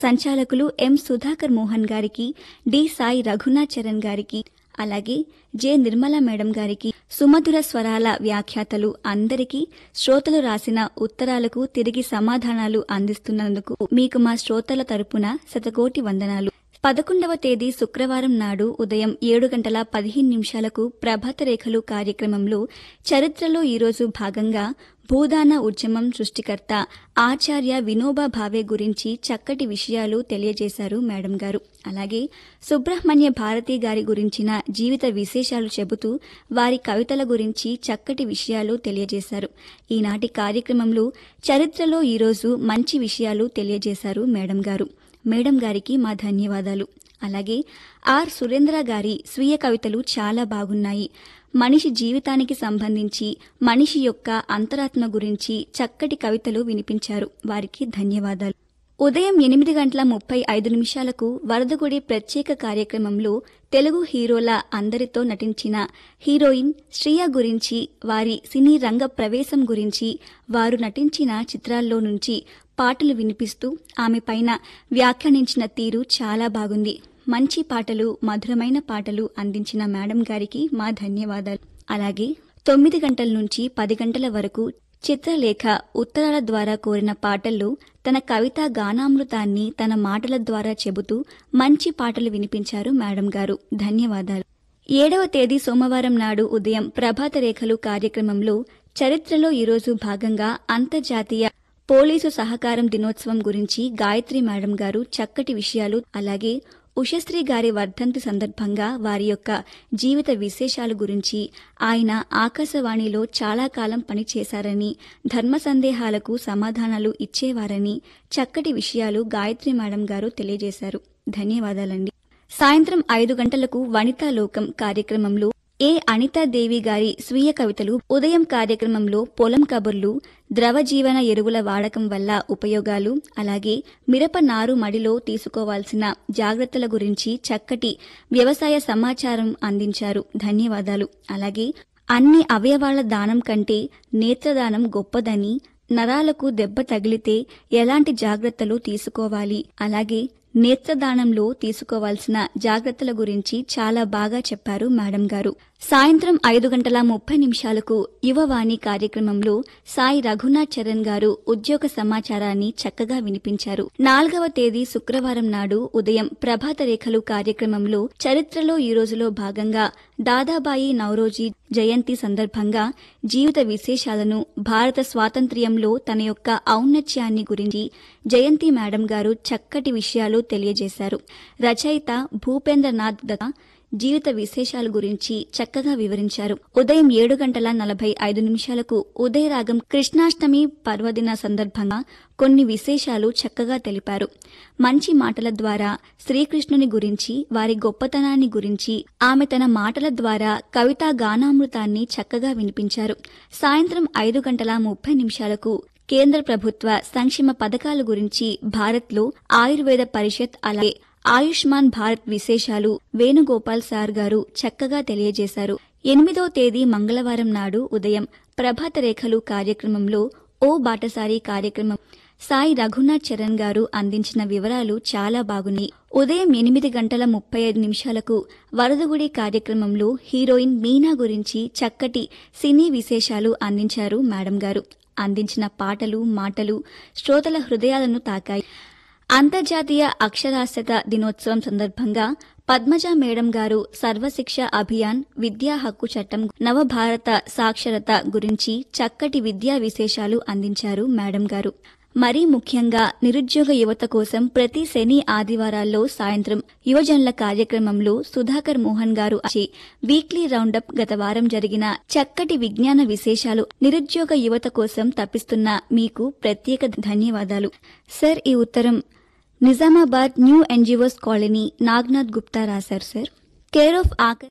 సంచాలకులు ఎం సుధాకర్ మోహన్ గారికి డి సాయి రఘునాథ్ చరణ్ గారికి అలాగే జె నిర్మల మేడం గారికి సుమధుర స్వరాల వ్యాఖ్యాతలు అందరికీ శ్రోతలు రాసిన ఉత్తరాలకు తిరిగి సమాధానాలు అందిస్తున్నందుకు మీకు మా శ్రోతల తరపున శతకోటి వందనాలు పదకొండవ తేదీ శుక్రవారం నాడు ఉదయం ఏడు గంటల పదిహేను నిమిషాలకు ప్రభాత రేఖలు కార్యక్రమంలో చరిత్రలో ఈరోజు భాగంగా భూదాన ఉద్యమం సృష్టికర్త ఆచార్య వినోబా భావే గురించి చక్కటి విషయాలు తెలియజేశారు మేడం గారు అలాగే సుబ్రహ్మణ్య భారతి గారి గురించిన జీవిత విశేషాలు చెబుతూ వారి కవితల గురించి చక్కటి విషయాలు తెలియజేశారు ఈనాటి కార్యక్రమంలో చరిత్రలో ఈరోజు మంచి విషయాలు తెలియజేశారు మేడం గారు మేడం గారికి మా ధన్యవాదాలు అలాగే ఆర్ సురేంద్ర గారి స్వీయ కవితలు చాలా బాగున్నాయి మనిషి జీవితానికి సంబంధించి మనిషి యొక్క అంతరాత్మ గురించి చక్కటి కవితలు వినిపించారు వారికి ధన్యవాదాలు ఉదయం ఎనిమిది గంటల ముప్పై ఐదు నిమిషాలకు వరదగుడి ప్రత్యేక కార్యక్రమంలో తెలుగు హీరోల అందరితో నటించిన హీరోయిన్ శ్రియ గురించి వారి సినీ రంగ ప్రవేశం గురించి వారు నటించిన చిత్రాల్లో నుంచి పాటలు వినిపిస్తూ ఆమె పైన వ్యాఖ్యానించిన తీరు చాలా బాగుంది మంచి పాటలు మధురమైన పాటలు అందించిన మేడం గారికి మా ధన్యవాదాలు అలాగే తొమ్మిది గంటల నుంచి పది గంటల వరకు చిత్రలేఖ ఉత్తరాల ద్వారా కోరిన పాటల్లో తన కవితా గానామృతాన్ని తన మాటల ద్వారా చెబుతూ మంచి పాటలు వినిపించారు మేడం గారు ధన్యవాదాలు ఏడవ తేదీ సోమవారం నాడు ఉదయం ప్రభాత రేఖలు కార్యక్రమంలో చరిత్రలో ఈరోజు భాగంగా అంతర్జాతీయ పోలీసు సహకారం దినోత్సవం గురించి గాయత్రి మేడం గారు చక్కటి విషయాలు అలాగే ఉషశ్రీ గారి వర్ధంతి సందర్భంగా వారి యొక్క జీవిత విశేషాల గురించి ఆయన ఆకాశవాణిలో చాలా కాలం పనిచేశారని ధర్మ సందేహాలకు సమాధానాలు ఇచ్చేవారని చక్కటి విషయాలు గాయత్రి మేడం గారు తెలియజేశారు ధన్యవాదాలండి సాయంత్రం ఐదు గంటలకు వనితా లోకం కార్యక్రమంలో ఏ అనితాదేవి గారి స్వీయ కవితలు ఉదయం కార్యక్రమంలో పొలం కబుర్లు ద్రవ జీవన ఎరువుల వాడకం వల్ల ఉపయోగాలు అలాగే మిరప నారు మడిలో తీసుకోవాల్సిన జాగ్రత్తల గురించి చక్కటి వ్యవసాయ సమాచారం అందించారు ధన్యవాదాలు అలాగే అన్ని అవయవాల దానం కంటే నేత్రదానం గొప్పదని నరాలకు దెబ్బ తగిలితే ఎలాంటి జాగ్రత్తలు తీసుకోవాలి అలాగే నేత్రదానంలో తీసుకోవాల్సిన జాగ్రత్తల గురించి చాలా బాగా చెప్పారు మేడం గారు సాయంత్రం ఐదు గంటల ముప్పై నిమిషాలకు యువవాణి కార్యక్రమంలో సాయి రఘునాథ్ చరణ్ గారు ఉద్యోగ సమాచారాన్ని చక్కగా వినిపించారు నాలుగవ తేదీ శుక్రవారం నాడు ఉదయం ప్రభాత రేఖలు కార్యక్రమంలో చరిత్రలో ఈ రోజులో భాగంగా దాదాబాయి నవరోజీ జయంతి సందర్భంగా జీవిత విశేషాలను భారత స్వాతంత్ర్యంలో తన యొక్క ఔన్నత్యాన్ని గురించి జయంతి మేడం గారు చక్కటి విషయాలు తెలియజేశారు రచయిత భూపేంద్రనాథ్ దత్త జీవిత విశేషాల గురించి చక్కగా వివరించారు ఉదయం ఏడు గంటల నలభై ఐదు నిమిషాలకు ఉదయరాగం కృష్ణాష్టమి పర్వదిన సందర్భంగా కొన్ని విశేషాలు చక్కగా తెలిపారు మంచి మాటల ద్వారా శ్రీకృష్ణుని గురించి వారి గొప్పతనాన్ని గురించి ఆమె తన మాటల ద్వారా కవితా గానామృతాన్ని చక్కగా వినిపించారు సాయంత్రం ఐదు గంటల ముప్పై నిమిషాలకు కేంద్ర ప్రభుత్వ సంక్షేమ పథకాల గురించి భారత్లో ఆయుర్వేద పరిషత్ అలాగే ఆయుష్మాన్ భారత్ విశేషాలు వేణుగోపాల్ సార్ గారు చక్కగా తెలియజేశారు ఎనిమిదో తేదీ మంగళవారం నాడు ఉదయం ప్రభాత రేఖలు కార్యక్రమంలో ఓ బాటసారి కార్యక్రమం సాయి రఘునాథ్ చరణ్ గారు అందించిన వివరాలు చాలా బాగున్నాయి ఉదయం ఎనిమిది గంటల ముప్పై ఐదు నిమిషాలకు వరదగుడి కార్యక్రమంలో హీరోయిన్ మీనా గురించి చక్కటి సినీ విశేషాలు అందించారు మేడం గారు అందించిన పాటలు మాటలు శ్రోతల హృదయాలను తాకాయి అంతర్జాతీయ అక్షరాస్యత దినోత్సవం సందర్భంగా పద్మజ మేడం గారు సర్వశిక్ష అభియాన్ విద్యా హక్కు చట్టం నవభారత సాక్షరత గురించి చక్కటి విద్యా విశేషాలు అందించారు మేడం గారు మరీ ముఖ్యంగా నిరుద్యోగ యువత కోసం ప్రతి శని ఆదివారాల్లో సాయంత్రం యువజనుల కార్యక్రమంలో సుధాకర్ మోహన్ గారు వచ్చి వీక్లీ రౌండప్ గత వారం జరిగిన చక్కటి విజ్ఞాన విశేషాలు నిరుద్యోగ యువత కోసం తప్పిస్తున్న మీకు ప్రత్యేక ధన్యవాదాలు సార్ ఈ ఉత్తరం Nizamabad new NGOs colony Nagnath Gupta రాశారు సార్ కేర్ ఆఫ్ ఆక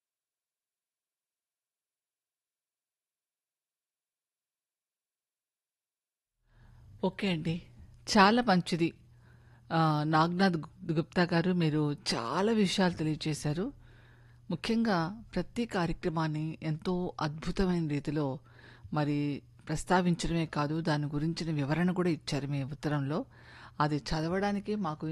ఓకే అండి చాలా మంచిది ఆ, నాగ్నాథ్ గు- గుప్తా గారు మీరు చాలా విషయాలు తెలియజేశారు ముఖ్యంగా ప్రతి కార్యక్రమాన్ని ఎంతో అద్భుతమైన రీతిలో మరి ప్రస్తావించడమే కాదు దాని గురించిన వివరణ కూడా ఇచ్చారు మీ ఉత్తరంలో అది చదవడానికి మాకు